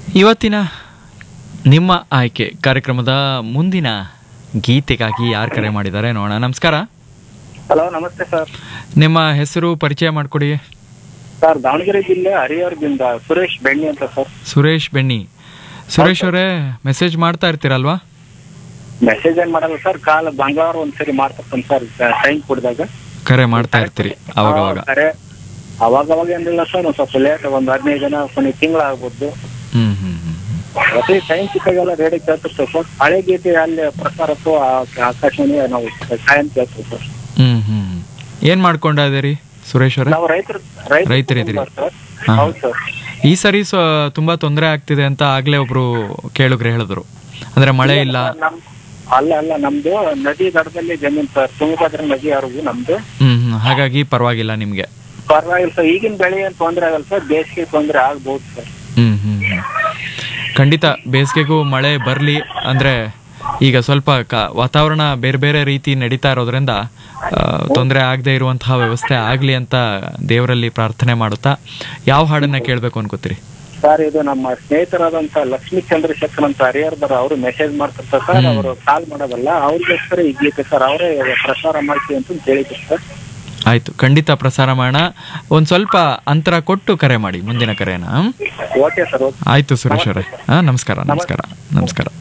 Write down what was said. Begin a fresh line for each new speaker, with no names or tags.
ಇವತ್ತಿನ ನಿಮ್ಮ ಆಯ್ಕೆ ಕಾರ್ಯಕ್ರಮದ ಮುಂದಿನ ಗೀತೆಗಾಗಿ ಯಾರು ಕರೆ ಮಾಡಿದ್ದಾರೆ ನೋಡೋಣ ನಮಸ್ಕಾರ
ಹಲೋ ನಮಸ್ತೆ ಸರ್
ನಿಮ್ಮ ಹೆಸರು ಪರಿಚಯ ಮಾಡಿಕೊಡಿ
ಸರ್ ದಾವಣಗೆರೆ ಜಿಲ್ಲೆ ಹರಿಹರದಿಂದ ಸುರೇಶ್ ಬೆಣ್ಣಿ ಅಂತ ಸರ್
ಸುರೇಶ್ ಬೆಣ್ಣಿ ಸುರೇಶ್ ಅವರೇ ಮೆಸೇಜ್ ಮಾಡ್ತಾ ಇರ್ತೀರಲ್ವಾ
ಮೆಸೇಜ್ ಏನ್ ಮಾಡಲ್ಲ ಸರ್ ಕಾಲ್ ಬಂಗಾರ ಒಂದ್ಸರಿ ಮಾಡ್ತಿರ್ತಾನೆ ಸರ್ ಟೈಮ್ ಕೊಡಿದಾಗ
ಕರೆ ಮಾಡ್ತಾ ಇರ್ತೀರಿ ಅವಾಗ ಅವಾಗ
ಕರೆ ಅವಾಗ ಅವಾಗ ಏನಿಲ್ಲ ಸರ್ ಒಂದ್ ಸ್ವಲ್ಪ ಲೇಟ್ ಒಂದ್ ಹದಿನೈದು ಜನ ಕೊನೆ ತಿಂಗಳ ಆಗ್ಬೋದು
ಹ್ಮ್ ಹ್ಮ್ ಹ್ಮ್
ಪ್ರತಿ ಟೈಮ್ ಸಿಕ್ಕಾಗೆಲ್ಲ ರೇಡಿಯೋ ಕೇಳ್ತಿರ್ತೇವೆ ಸರ್ ಹಳೆ ಗೀತೆ ಅಲ್ಲಿ ಪ್ರಸಾರಕ್ಕೂ ಆಕಾಶವಾಣಿ ನಾವು ಕಾಯಂ ಕೇಳ್ತೀವಿ ಸರ್
ಹ್ಮ್ ಹ್ಮ್ ಹ್ಮ್. ಏನ್ ಮಾಡ್ಕೊಂಡ ಇದೀರಿ ಸುರೇಶ್ ಅವರೇ
ನಾವು ರೈತರು
ರೈತರಿದ್ದೀರಿ.
ಸರ್
ಹಾ.
ಹೌದು ಸರ್
ಈ ಸರಿ ಸ್ವ ತುಂಬಾ ತೊಂದರೆ ಆಗ್ತಿದೆ ಅಂತ ಆಗ್ಲೇ ಒಬ್ರು ಕೇಳುಗ್ರೆ ಹೇಳಿದ್ರು ಅಂದ್ರೆ ಮಳೆ ಇಲ್ಲ
ನಮ್ ಅಲ್ಲ ಅಲ್ಲ ನಮ್ದು ನದಿ ದಡದಲ್ಲಿ ಜಮೀನ್ ಸರ್ ತುಂಗಭದ್ರಾ ನದಿ ಹರಿವು ನಮ್ದು
ಹ್ಮ್ ಹ್ಮ್ ಹಾಗಾಗಿ ಪರವಾಗಿಲ್ಲ ನಿಮ್ಗೆ
ಪರವಾಗಿಲ್ಲ ಸರ್ ಈಗಿನ ಬೆಳೆ ಏನ್ ತೊಂದ್ರೆ ಆಗಲ್ಲ ಸರ್ ಬೇಸಿಗೆ ತೊಂದ್ರೆ ಆಗ್ಬೋದು ಸರ್
ಹ್ಮ್ ಹ್ಮ್ ಹ್ಮ್. ಖಂಡಿತ ಬೇಸಿಗೆಗೂ ಮಳೆ ಬರಲಿ ಅಂದ್ರೆ ಈಗ ಸ್ವಲ್ಪ ಕ ವಾತಾವರಣ ಬೇರೆ ಬೇರೆ ರೀತಿ ನಡೀತಾ ಇರೋದ್ರಿಂದ ತೊಂದರೆ ಆಗದೆ ಇರುವಂತಹ ವ್ಯವಸ್ಥೆ ಆಗಲಿ ಅಂತ ದೇವರಲ್ಲಿ ಪ್ರಾರ್ಥನೆ ಮಾಡುತ್ತಾ ಯಾವ ಹಾಡನ್ನ ಕೇಳಬೇಕು ಅನ್ಕೋತೀರಿ
ಸರ್ ಇದು ನಮ್ಮ ಸ್ನೇಹಿತರಾದಂತ ಲಕ್ಷ್ಮೀ ಚಂದ್ರಶೇಖರ್ ಅಂತ ಹರಿಹರದರ ಅವರು ಮೆಸೇಜ್ ಮಾಡ್ತಿರ್ತಾರೆ ಸರ್ ಅವರು ಕಾಲ್ ಮಾಡೋದಲ್ಲ ಅವ್ರಿಗೋಸ್ಕರ ಈ ಗೀತೆ ಸರ್ ಅವರೇ ಪ್ರಸಾರ ಮಾಡ್ತೀವಿ ಅಂತ ಹೇಳಿದ್ರು ಸರ್
ಆಯ್ತು ಖಂಡಿತ ಪ್ರಸಾರ ಮಾಡೋಣ ಒಂದ್ ಸ್ವಲ್ಪ ಅಂತರ ಕೊಟ್ಟು ಕರೆ ಮಾಡಿ ಮುಂದಿನ ಕರೆನ
ಓಕೆ ಸರ್ ಓಕೆ
ಆಯ್ತು ಸುರೇಶ್ ಅವರೇ ಹಾ ನಮಸ್ಕಾರ ನಮಸ್ಕಾರ ನಮಸ್ಕಾರ